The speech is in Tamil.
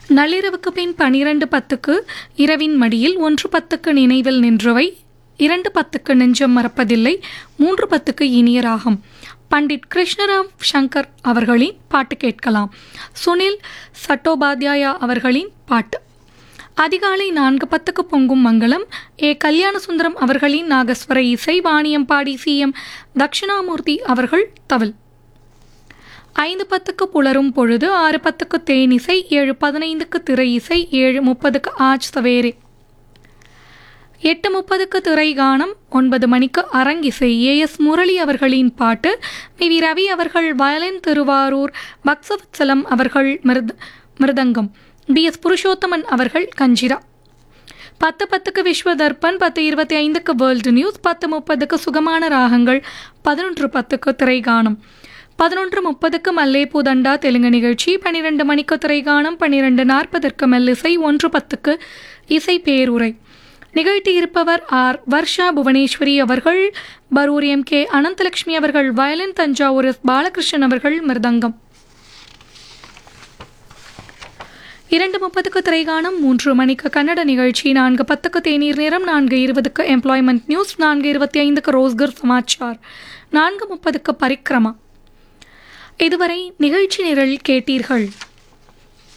நள்ளிரவுக்கு பின் பனிரெண்டு பத்துக்கு இரவின் மடியில் ஒன்று பத்துக்கு நினைவில் நின்றவை இரண்டு பத்துக்கு நெஞ்சம் மறப்பதில்லை மூன்று பத்துக்கு இனிய ராகம் பண்டிட் கிருஷ்ணராவ் சங்கர் அவர்களின் பாட்டு கேட்கலாம் சுனில் சட்டோபாத்யாயா அவர்களின் பாட்டு அதிகாலை நான்கு பத்துக்கு பொங்கும் மங்களம் ஏ கல்யாண சுந்தரம் அவர்களின் நாகஸ்வர இசை வாணியம்பாடி சி எம் தட்சிணாமூர்த்தி அவர்கள் தவில் ஐந்து பத்துக்கு புலரும் பொழுது ஆறு பத்துக்கு தேனிசை ஏழு பதினைந்துக்கு திரை இசை ஏழு முப்பதுக்கு ஆஜ் சவேரே எட்டு முப்பதுக்கு திரை கானம் ஒன்பது மணிக்கு அரங்கிசை ஏ எஸ் முரளி அவர்களின் பாட்டு பி வி ரவி அவர்கள் வயலின் திருவாரூர் பக்சவத்சலம் அவர்கள் மிருத மிருதங்கம் பி எஸ் புருஷோத்தமன் அவர்கள் கஞ்சிரா பத்து பத்துக்கு விஸ்வ தர்ப்பன் பத்து இருபத்தி ஐந்துக்கு வேர்ல்டு நியூஸ் பத்து முப்பதுக்கு சுகமான ராகங்கள் பதினொன்று பத்துக்கு திரைகானம் பதினொன்று முப்பதுக்கு மல்லேபூ தண்டா தெலுங்கு நிகழ்ச்சி பன்னிரெண்டு மணிக்கு திரைகானம் பன்னிரெண்டு நாற்பதற்கு மெல்லிசை ஒன்று பத்துக்கு இசை பேருரை நிகழ்த்தி இருப்பவர் ஆர் வர்ஷா புவனேஸ்வரி அவர்கள் பரூர் எம் கே அனந்தலட்சுமி அவர்கள் வயலின் தஞ்சாவூர் எஸ் பாலகிருஷ்ணன் அவர்கள் மிருதங்கம் இரண்டு முப்பதுக்கு திரைகானம் மூன்று மணிக்கு கன்னட நிகழ்ச்சி நான்கு பத்துக்கு தேநீர் நேரம் நான்கு இருபதுக்கு எம்ப்ளாய்மெண்ட் நியூஸ் நான்கு இருபத்தி ஐந்துக்கு ரோஸ்கர் சமாச்சார் நான்கு முப்பதுக்கு பரிக்ரமா இதுவரை நிகழ்ச்சி நிரல் கேட்டீர்கள்